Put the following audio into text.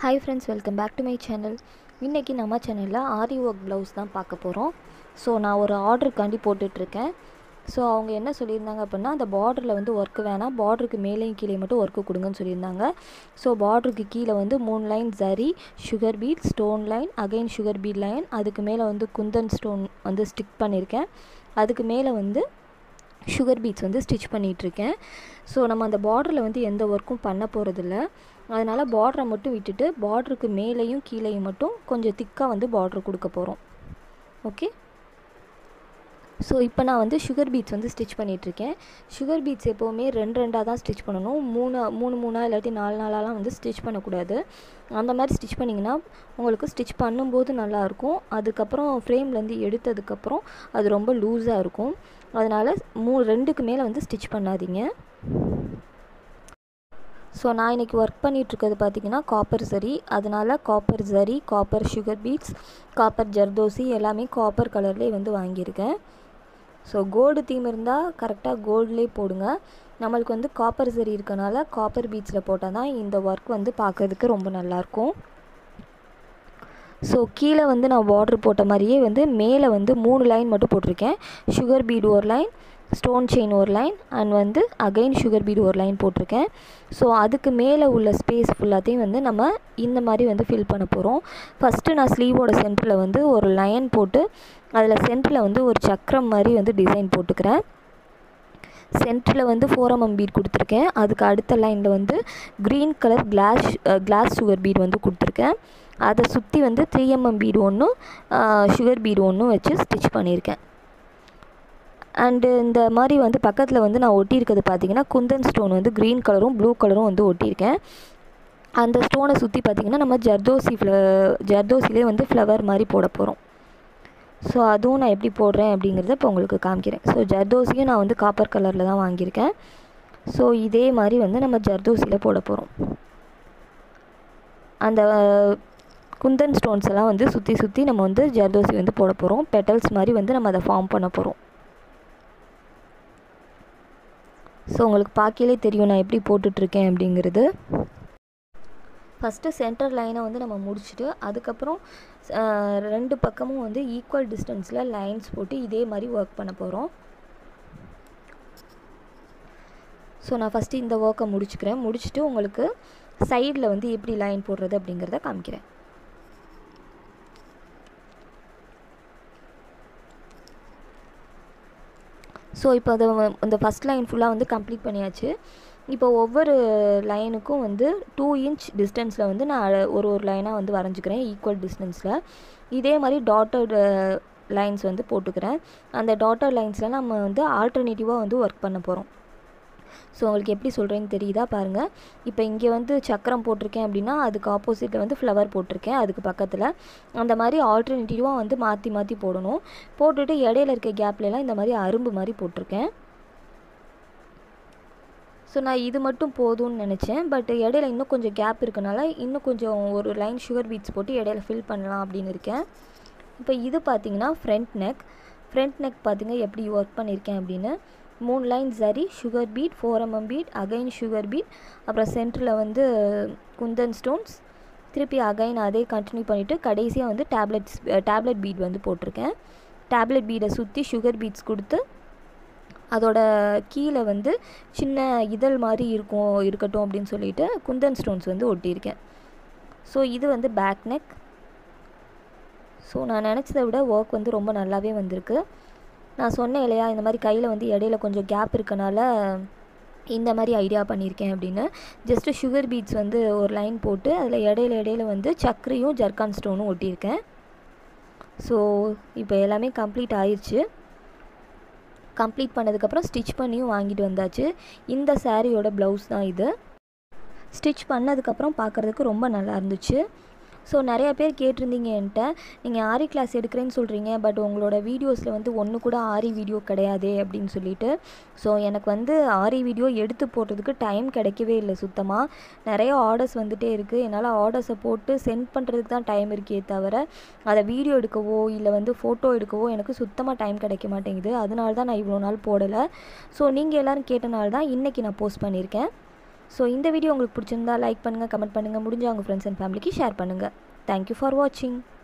hi friends welcome back to my channel இன்றைக்கி நம்ம சேனலில் ஆரி ஒர்க் ப்ளவுஸ் தான் பார்க்க போகிறோம் ஸோ நான் ஒரு ஆர்டருக்காண்டி போட்டுட்ருக்கேன் ஸோ அவங்க என்ன சொல்லியிருந்தாங்க அப்படின்னா அந்த பார்டரில் வந்து ஒர்க்கு வேணாம் பார்டருக்கு மேலேயும் கீழே மட்டும் ஒர்க்கு கொடுங்கன்னு சொல்லியிருந்தாங்க ஸோ பார்டருக்கு கீழே வந்து மூணு line zari sugar bead stone line again sugar bead line அதுக்கு மேலே வந்து குந்தன் ஸ்டோன் வந்து ஸ்டிக் பண்ணியிருக்கேன் அதுக்கு மேலே வந்து சுகர் பீட்ஸ் வந்து ஸ்டிச் பண்ணிகிட்ருக்கேன் ஸோ நம்ம அந்த பார்டரில் வந்து எந்த ஒர்க்கும் பண்ண போகிறதில்ல அதனால் பார்டரை மட்டும் விட்டுட்டு பார்டருக்கு மேலேயும் கீழேயும் மட்டும் கொஞ்சம் திக்காக வந்து பார்டர் கொடுக்க போகிறோம் ஓகே ஸோ இப்போ நான் வந்து சுகர் பீட்ஸ் வந்து ஸ்டிச் பண்ணிகிட்ருக்கேன் சுகர் பீட்ஸ் எப்போவுமே ரெண்டு ரெண்டாக தான் ஸ்டிச் பண்ணணும் மூணு மூணு மூணாக இல்லாட்டி நாலு நாளாலாம் வந்து ஸ்டிச் பண்ணக்கூடாது அந்த மாதிரி ஸ்டிச் பண்ணிங்கன்னா உங்களுக்கு ஸ்டிச் பண்ணும்போது நல்லாயிருக்கும் அதுக்கப்புறம் ஃப்ரேம்லேருந்து எடுத்ததுக்கப்புறம் அது ரொம்ப லூஸாக இருக்கும் அதனால் மூ ரெண்டுக்கு மேலே வந்து ஸ்டிச் பண்ணாதீங்க ஸோ நான் இன்றைக்கி ஒர்க் பண்ணிகிட்ருக்கிறது பார்த்திங்கன்னா காப்பர் சரி அதனால் காப்பர் சரி copper sugar beads copper zardosi எல்லாமே காப்பர் கலர்லேயே வந்து வாங்கியிருக்கேன் ஸோ கோல்டு தீம் இருந்தால் கரெக்டாக கோல்ட்லேயே போடுங்க நம்மளுக்கு வந்து காப்பர் சரி இருக்கனால காப்பர் பீட்ஸில் போட்டால் தான் இந்த ஒர்க் வந்து பார்க்குறதுக்கு ரொம்ப நல்லாயிருக்கும் ஸோ கீழே வந்து நான் பார்டர் போட்ட மாதிரியே வந்து மேலே வந்து மூணு லைன் மட்டும் போட்டிருக்கேன் சுகர் பீடு ஒரு லைன் ஸ்டோன் செயின் ஒரு லைன் அண்ட் வந்து அகைன் சுகர் பீடு ஒரு லைன் போட்டிருக்கேன் ஸோ அதுக்கு மேலே உள்ள ஸ்பேஸ் ஃபுல்லாத்தையும் வந்து நம்ம இந்த மாதிரி வந்து ஃபில் பண்ண போகிறோம் ஃபஸ்ட்டு நான் ஸ்லீவோட சென்டரில் வந்து ஒரு லைன் போட்டு அதில் சென்டரில் வந்து ஒரு சக்கரம் மாதிரி வந்து டிசைன் போட்டுக்கிறேன் சென்டரில் வந்து ஃபோர் எம்எம் பீட் கொடுத்துருக்கேன் அதுக்கு அடுத்த லைனில் வந்து green colour glass glass sugar bead வந்து கொடுத்துருக்கேன் அதை சுற்றி வந்து த்ரீ எம்எம் பீடு ஒன்றும் சுகர் பீடு ஒன்றும் வச்சு ஸ்டிச் பண்ணியிருக்கேன் அண்டு இந்த மாதிரி வந்து பக்கத்தில் வந்து நான் ஒட்டியிருக்கிறது பார்த்தீங்கன்னா குந்தன் ஸ்டோன் வந்து க்ரீன் கலரும் ப்ளூ கலரும் வந்து ஒட்டியிருக்கேன் அந்த ஸ்டோனை சுற்றி பார்த்திங்கன்னா நம்ம ஜர்தோசி ஃப்ள ஜர்தோசிலே வந்து ஃப்ளவர் மாதிரி போட போகிறோம் ஸோ அதுவும் நான் எப்படி போடுறேன் அப்படிங்கிறத இப்போ உங்களுக்கு காமிக்கிறேன் ஸோ ஜர்தோசியும் நான் வந்து காப்பர் கலரில் தான் வாங்கியிருக்கேன் ஸோ இதே மாதிரி வந்து நம்ம ஜர்தோசியில் போட போகிறோம் அந்த குந்தன் ஸ்டோன்ஸ் எல்லாம் வந்து சுற்றி சுற்றி நம்ம வந்து ஜர்தோசி வந்து போட போகிறோம் பெட்டல்ஸ் மாதிரி வந்து நம்ம அதை ஃபார்ம் பண்ண போகிறோம் ஸோ உங்களுக்கு பார்க்கலே தெரியும் நான் எப்படி போட்டுட்ருக்கேன் அப்படிங்கிறது ஃபஸ்ட்டு சென்டர் லைனை வந்து நம்ம முடிச்சுட்டு அதுக்கப்புறம் ரெண்டு பக்கமும் வந்து ஈக்குவல் டிஸ்டன்ஸில் லைன்ஸ் போட்டு இதே மாதிரி ஒர்க் பண்ண போகிறோம் ஸோ நான் ஃபஸ்ட்டு இந்த ஒர்க்கை முடிச்சுக்கிறேன் முடிச்சுட்டு உங்களுக்கு சைடில் வந்து எப்படி லைன் போடுறது அப்படிங்கிறத காமிக்கிறேன் ஸோ இப்போ அதை இந்த ஃபஸ்ட் லைன் ஃபுல்லாக வந்து கம்ப்ளீட் பண்ணியாச்சு இப்போ ஒவ்வொரு லைனுக்கும் வந்து டூ இன்ச் டிஸ்டன்ஸில் வந்து நான் ஒரு ஒரு லைனாக வந்து வரைஞ்சிக்கிறேன் ஈக்குவல் டிஸ்டன்ஸில் இதே மாதிரி டாட்டட் லைன்ஸ் வந்து போட்டுக்கிறேன் அந்த டாட்டட் லைன்ஸில் நம்ம வந்து ஆல்டர்னேட்டிவாக வந்து ஒர்க் பண்ண போகிறோம் ஸோ உங்களுக்கு எப்படி சொல்கிறேன்னு தெரியுதா பாருங்கள் இப்போ இங்கே வந்து சக்கரம் போட்டிருக்கேன் அப்படின்னா அதுக்கு ஆப்போசிட்டில் வந்து ஃப்ளவர் போட்டிருக்கேன் அதுக்கு பக்கத்தில் அந்த மாதிரி ஆல்டர்னேட்டிவாக வந்து மாற்றி மாற்றி போடணும் போட்டுட்டு இடையில இருக்க கேப்லலாம் இந்த மாதிரி அரும்பு மாதிரி போட்டிருக்கேன் ஸோ நான் இது மட்டும் போதும்னு நினச்சேன் பட் இடையில இன்னும் கொஞ்சம் கேப் இருக்கனால இன்னும் கொஞ்சம் ஒரு லைன் சுகர் பீட்ஸ் போட்டு இடையில ஃபில் பண்ணலாம் அப்படின்னு இருக்கேன் இப்போ இது பார்த்தீங்கன்னா ஃப்ரண்ட் நெக் ஃப்ரண்ட் நெக் பார்த்தீங்க எப்படி ஒர்க் பண்ணியிருக்கேன் அப்படின்னு மூணு லைன் சரி sugar bead four MM bead again sugar bead அப்புறம் சென்டரில் வந்து குந்தன் ஸ்டோன்ஸ் திருப்பி அகைன் அதே கண்டினியூ பண்ணிவிட்டு கடைசியாக வந்து டேப்லெட்ஸ் டேப்லெட் பீட் வந்து போட்டிருக்கேன் டேப்லெட் பீடை சுற்றி சுகர் பீட்ஸ் கொடுத்து அதோட கீழே வந்து சின்ன இதழ் மாதிரி இருக்கும் இருக்கட்டும் அப்படின்னு சொல்லிட்டு குந்தன் ஸ்டோன்ஸ் வந்து ஒட்டியிருக்கேன் ஸோ இது வந்து பேக் நெக் ஸோ நான் நினச்சதை விட ஒர்க் வந்து ரொம்ப நல்லாவே வந்திருக்கு நான் சொன்னேன் இல்லையா இந்த மாதிரி கையில் வந்து இடையில கொஞ்சம் கேப் இருக்கனால இந்த மாதிரி ஐடியா பண்ணியிருக்கேன் அப்படின்னு ஜஸ்ட்டு சுகர் பீட்ஸ் வந்து ஒரு லைன் போட்டு அதில் இடையில இடையில வந்து சர்க்கரையும் ஜர்கான் ஸ்டோனும் ஒட்டியிருக்கேன் ஸோ இப்போ எல்லாமே கம்ப்ளீட் ஆயிடுச்சு கம்ப்ளீட் பண்ணதுக்கப்புறம் ஸ்டிச் பண்ணியும் வாங்கிட்டு வந்தாச்சு இந்த சாரியோட ப்ளவுஸ் தான் இது ஸ்டிச் பண்ணதுக்கப்புறம் பார்க்குறதுக்கு ரொம்ப நல்லா இருந்துச்சு ஸோ நிறையா பேர் கேட்டிருந்தீங்க என்கிட்ட நீங்கள் ஆரி கிளாஸ் எடுக்கிறேன்னு சொல்கிறீங்க பட் உங்களோட வீடியோஸில் வந்து ஒன்று கூட ஆரி வீடியோ கிடையாதே அப்படின்னு சொல்லிட்டு ஸோ எனக்கு வந்து ஆரி வீடியோ எடுத்து போடுறதுக்கு டைம் கிடைக்கவே இல்லை சுத்தமாக நிறைய ஆர்டர்ஸ் வந்துகிட்டே இருக்குது என்னால் ஆர்டர்ஸை போட்டு சென்ட் பண்ணுறதுக்கு தான் டைம் இருக்கே தவிர அதை வீடியோ எடுக்கவோ இல்லை வந்து ஃபோட்டோ எடுக்கவோ எனக்கு சுத்தமாக டைம் கிடைக்க மாட்டேங்குது அதனால தான் நான் இவ்வளோ நாள் போடலை ஸோ நீங்கள் எல்லோரும் கேட்டனால தான் இன்றைக்கி நான் போஸ்ட் பண்ணியிருக்கேன் ஸோ இந்த வீடியோ உங்களுக்கு பிடிச்சிருந்தா லைக் பண்ணுங்கள் கமெண்ட் பண்ணுங்கள் முடிஞ்ச உங்கள் ஃப்ரெண்ட்ஸ் அண்ட் ஃபேமிலிக்கு ஷேர் பண்ணுங்கள் தேங்க்யூ ஃபார் வாட்சிங்